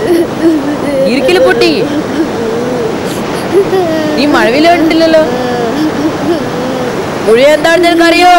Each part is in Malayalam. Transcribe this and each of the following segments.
ഇരിക്കല് പൊട്ടി നീ മഴവില് കണ്ടില്ലല്ലോ മുഴ എന്താണെന്ന് നിനക്കറിയോ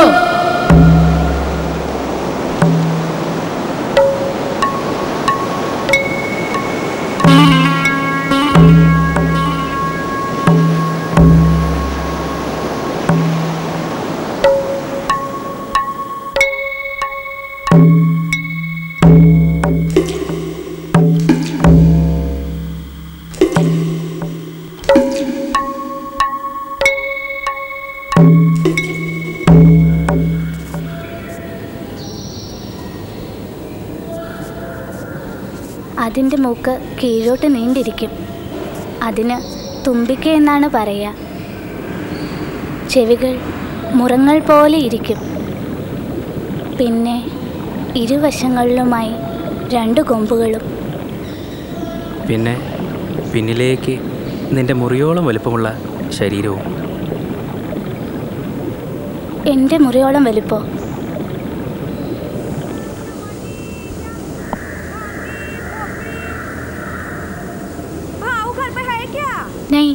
അതിൻ്റെ മൂക്ക് കീഴോട്ട് നീണ്ടിരിക്കും അതിന് തുമ്പിക്ക എന്നാണ് പറയുക ചെവികൾ മുറങ്ങൾ പോലെ ഇരിക്കും പിന്നെ ഇരുവശങ്ങളിലുമായി രണ്ട് കൊമ്പുകളും പിന്നെ പിന്നിലേക്ക് നിന്റെ മുറിയോളം വലുപ്പമുള്ള ശരീരവും എൻ്റെ മുറിയോളം വലുപ്പോ नहीं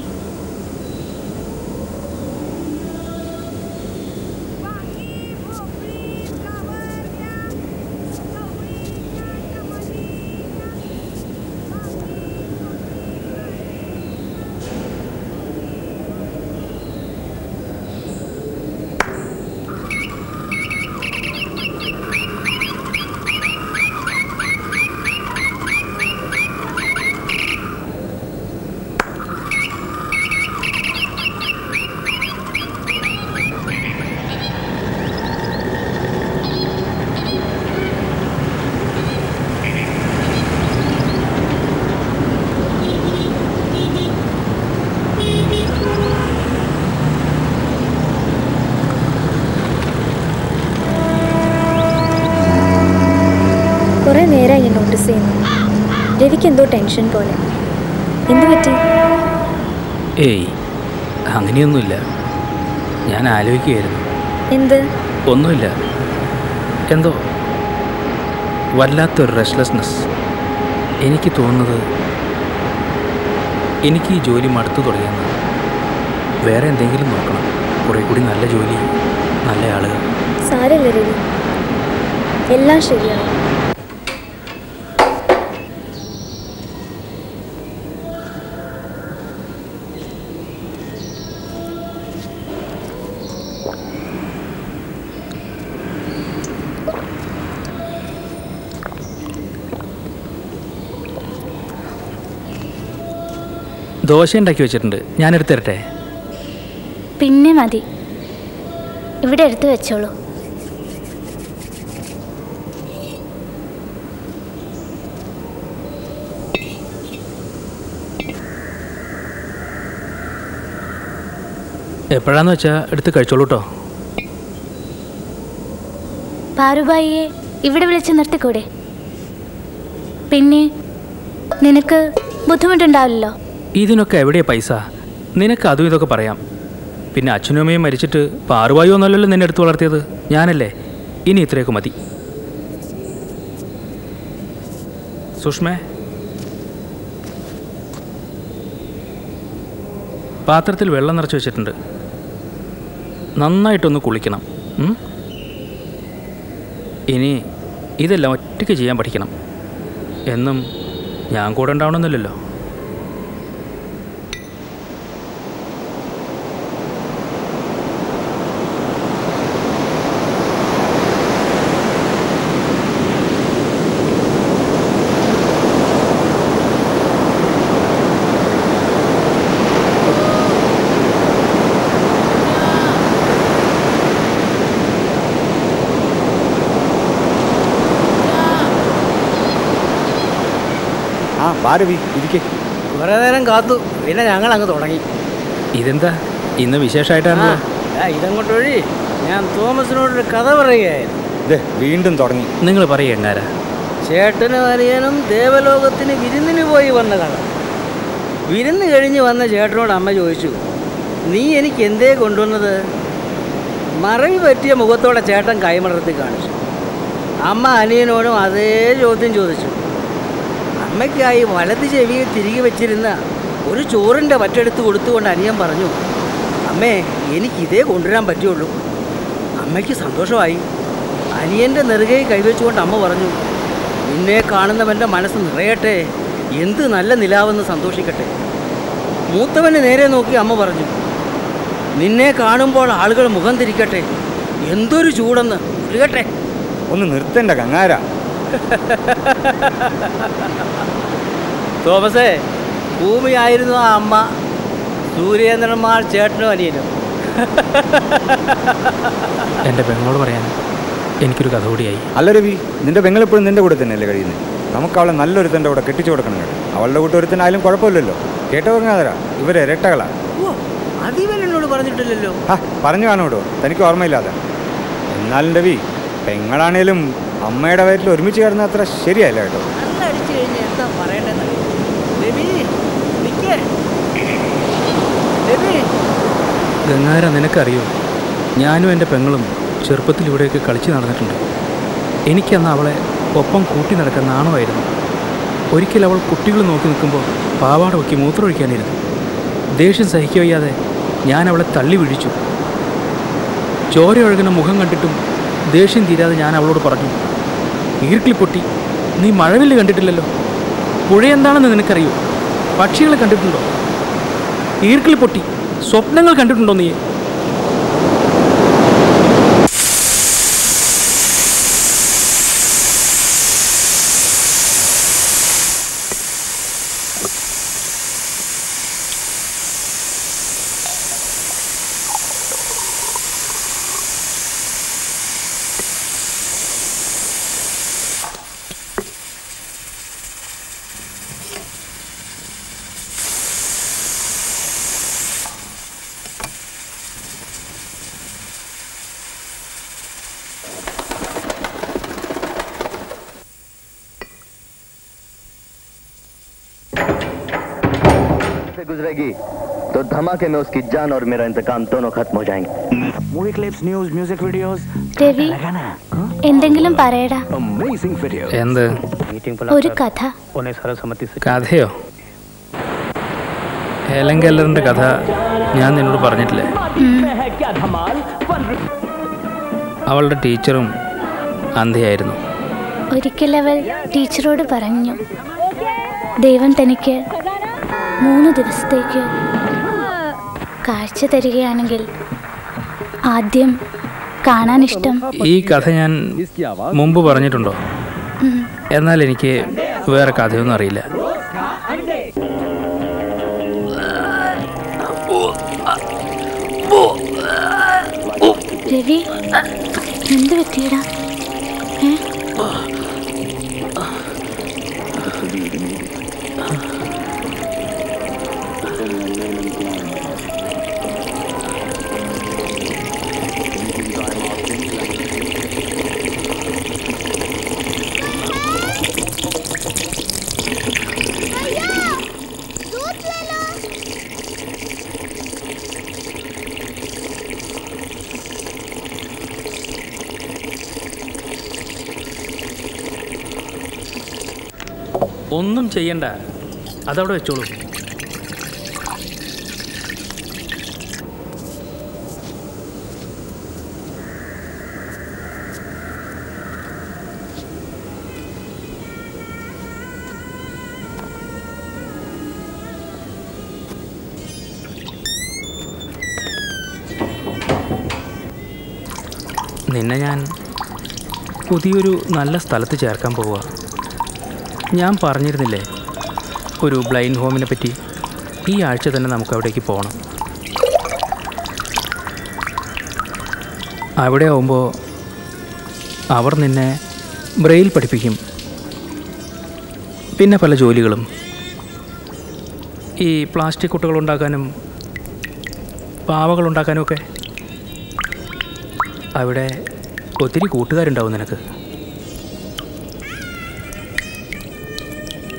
കുറേ നേരമായി ഞാൻ നോട്ടീസ് ചെയ്യുന്നു രവിക്ക് എന്തോ ടെൻഷൻ പോലെ എന്ത് പറ്റി ഏയ് അങ്ങനെയൊന്നുമില്ല ഞാൻ ആലോചിക്കുകയായിരുന്നു എന്ത് ഒന്നുമില്ല എന്തോ വല്ലാത്തൊരു റെസ്റ്റ്ലെസ്നെസ് എനിക്ക് തോന്നുന്നത് എനിക്ക് ഈ ജോലി മടുത്തു തുടങ്ങിയെന്ന് വേറെ എന്തെങ്കിലും നോക്കണം കുറേ കൂടി നല്ല ജോലി നല്ല ആളുകൾ സാരമില്ല രവി എല്ലാം ശരിയാവും ദോശ ഉണ്ടാക്കി വെച്ചിട്ടുണ്ട് ഞാൻ എടുത്തു തരട്ടെ പിന്നെ മതി ഇവിടെ എടുത്തു വെച്ചോളൂ എപ്പോഴാന്ന് വെച്ചാൽ എടുത്ത് കഴിച്ചോളൂ കേട്ടോ പാറുബായിയെ ഇവിടെ വിളിച്ച് നിർത്തിക്കൂടെ പിന്നെ നിനക്ക് ബുദ്ധിമുട്ടുണ്ടാവില്ലല്ലോ ഇതിനൊക്കെ എവിടെയാ പൈസ നിനക്ക് അതും ഇതൊക്കെ പറയാം പിന്നെ അച്ഛനും അമ്മയും മരിച്ചിട്ട് പാറുവായി ഒന്നല്ലല്ലോ നിന്നെ എടുത്ത് വളർത്തിയത് ഞാനല്ലേ ഇനി ഇത്രയൊക്കെ മതി സുഷ്മേ പാത്രത്തിൽ വെള്ളം നിറച്ച് വെച്ചിട്ടുണ്ട് നന്നായിട്ടൊന്ന് കുളിക്കണം ഉം? ഇനി ഇതെല്ലാം ഒറ്റയ്ക്ക് ചെയ്യാൻ പഠിക്കണം എന്നും ഞാൻ കൂടെ ഉണ്ടാവണമെന്നില്ലല്ലോ ആ ഭാരവി ഇരിക്കെ കുറെ നേരം കാത്തു പിന്നെ ഞങ്ങൾ അങ്ങ് തുടങ്ങി ഇതെന്താ ഇന്ന് വിശേഷമായിട്ടാണല്ലോ ആ, ഇതങ്ങോട്ട് വഴി ഞാൻ തോമസിനോടൊരു കഥ പറയുകയായിരുന്നു ദേ വീണ്ടും തുടങ്ങി നിങ്ങൾ പറയേ എങ്ങാരാ ചേട്ടനും അനിയനും ദേവലോകത്തിന് വിരുന്നിന് പോയി വന്ന കഥ വിരുന്ന് കഴിഞ്ഞ് വന്ന ചേട്ടനോട് അമ്മ ചോദിച്ചു നീ എനിക്ക് എന്തേ കൊണ്ടുവന്നത് മറവി പറ്റിയ മുഖത്തോടെ ചേട്ടൻ കൈമടർത്തി കാണിച്ചു അമ്മ അനിയനോടും അതേ ചോദ്യം ചോദിച്ചു അമ്മയ്ക്കായി വലത് ചെവിയിൽ തിരികെ വെച്ചിരുന്ന ഒരു ചോറിൻ്റെ വറ്റെടുത്ത് കൊടുത്തുകൊണ്ട് അനിയൻ പറഞ്ഞു അമ്മേ എനിക്ക് ഇതേ കൊണ്ടുവരാൻ പറ്റുള്ളൂ അമ്മയ്ക്ക് സന്തോഷമായി അനിയൻ്റെ നെറുകയിൽ കൈവച്ചുകൊണ്ട് അമ്മ പറഞ്ഞു നിന്നെ കാണുന്നവൻ്റെ മനസ്സ് നിറയട്ടെ എന്ത് നല്ല നിലാവെന്ന് സന്തോഷിക്കട്ടെ മൂത്തവന് നേരെ നോക്കി അമ്മ പറഞ്ഞു നിന്നെ കാണുമ്പോൾ ആളുകൾ മുഖം തിരിക്കട്ടെ എന്തൊരു ചൂടെന്ന് ഉരുകട്ടെ ഒന്ന് നിർത്തണ്ട ഗംഗാര തോമസേ ഭൂമിയായിരുന്നു ആ അമ്മ സൂര്യേന്ദ്രന്മാർ ചേട്ടനും അനിയനും എൻ്റെ പെങ്ങളോട് പറയാൻ എനിക്കൊരു കഥ കൂടിയായി അല്ല രവി നിന്റെ പെങ്ങളിപ്പോഴും നിന്റെ കൂടെ തന്നെയല്ലേ കഴിയുന്നത് നമുക്ക് അവളെ നല്ലൊരുത്തൻ്റെ കൂടെ കെട്ടിച്ചു കൊടുക്കണം കേട്ടോ അവളുടെ കൂട്ട് ഒരുത്തനായാലും കുഴപ്പമില്ലല്ലോ കേട്ടോ ഗംഗാധര ഇവരെ ഇരട്ടകളാ ഓ അതിവൻ എന്നോട് പറഞ്ഞിട്ടില്ലല്ലോ ആ പറഞ്ഞു കാണൂടോ തനിക്ക് ഓർമ്മയില്ലാതെ എന്നാലും രവി പെങ്ങളാണേലും അമ്മയുടെ വയറ്റിൽ ഒരുമിച്ച് കിടന്ന അത്ര ശരിയല്ല കേട്ടോ നല്ല അടിച്ചു കഴിഞ്ഞ് എന്താ പറയണ്ടെന്ന് രവി നിക്കേ രവി ഗംഗാര നിനക്കറിയോ ഞാനും എൻ്റെ പെങ്ങളും ചെറുപ്പത്തിൽ ഇവിടെയൊക്കെ കളിച്ച് നടന്നിട്ടുണ്ട് എനിക്കന്ന് അവളെ ഒപ്പം കൂട്ടി നടക്കാൻ നാണമായിരുന്നു ഒരിക്കൽ അവൾ കുട്ടികൾ നോക്കി നിൽക്കുമ്പോൾ പാവാട പൊക്കി മൂത്രമൊഴിക്കാനിരുന്നു ദേഷ്യം സഹിക്കവയ്യാതെ ഞാൻ അവളെ തള്ളി വീഴിച്ചു ചോര ഒഴുകുന്ന മുഖം കണ്ടിട്ടും ദേഷ്യം തീരാതെ ഞാൻ അവളോട് പറഞ്ഞു ഈർക്കിളി പൊട്ടി നീ മഴവില്ല് കണ്ടിട്ടില്ലല്ലോ പുഴ എന്താണെന്ന് നിനക്കറിയോ പക്ഷികളെ കണ്ടിട്ടുണ്ടോ ഈർക്കിളി പൊട്ടി സ്വപ്നങ്ങൾ കണ്ടിട്ടുണ്ടോ നീ से गुजरेगी तो धमाके में उसकी जान और मेरा इंतकाम दोनों खत्म हो जाएंगे Movie clips, news, music videos. Ravi എന്തെങ്കിലും പറയടാ Amazing video. എന്ത് ഒരു കഥ കഥയോ ഹേലൻ കെല്ലറിൻ്റെ കഥ ഞാൻ നിന്നോട് പറഞ്ഞിട്ടില്ലേ അവളുടെ ടീച്ചറും അന്ധയായിരുന്നു ഒരിക്കലവൾ ടീച്ചറോട് പറഞ്ഞു ദൈവം തനിക്ക് മൂന്ന് ദിവസത്തേക്ക് കാഴ്ച തരികയാണെങ്കിൽ ആദ്യം കാണാനിഷ്ടം ഈ കഥ ഞാൻ മുമ്പ് പറഞ്ഞിട്ടുണ്ടോ ഉം. എന്നാൽ എനിക്ക് വേറെ കഥയൊന്നും അറിയില്ല രവി എന്ത് പറ്റിയടാ ഏ ഒന്നും ചെയ്യണ്ട അതവിടെ വെച്ചോളൂ നിന്നെ ഞാൻ പുതിയൊരു നല്ല സ്ഥലത്ത് ചേർക്കാൻ പോവുക ഞാൻ പറഞ്ഞിരുന്നില്ലേ ഒരു ബ്ലൈൻഡ് ഹോമിനെ പറ്റി ഈ ആഴ്ച തന്നെ നമുക്ക് അവിടേക്ക് പോകണം അവിടെ ആവുമ്പോൾ അവർ നിന്നെ ബ്രെയിൽ പഠിപ്പിക്കും പിന്നെ പല ജോലികളും ഈ പ്ലാസ്റ്റിക് കുട്ടകൾ ഉണ്ടാക്കാനും പാവകൾ ഉണ്ടാക്കാനും ഒക്കെ അവിടെ ഒത്തിരി കൂട്ടുകാരുണ്ടാവും നിനക്ക്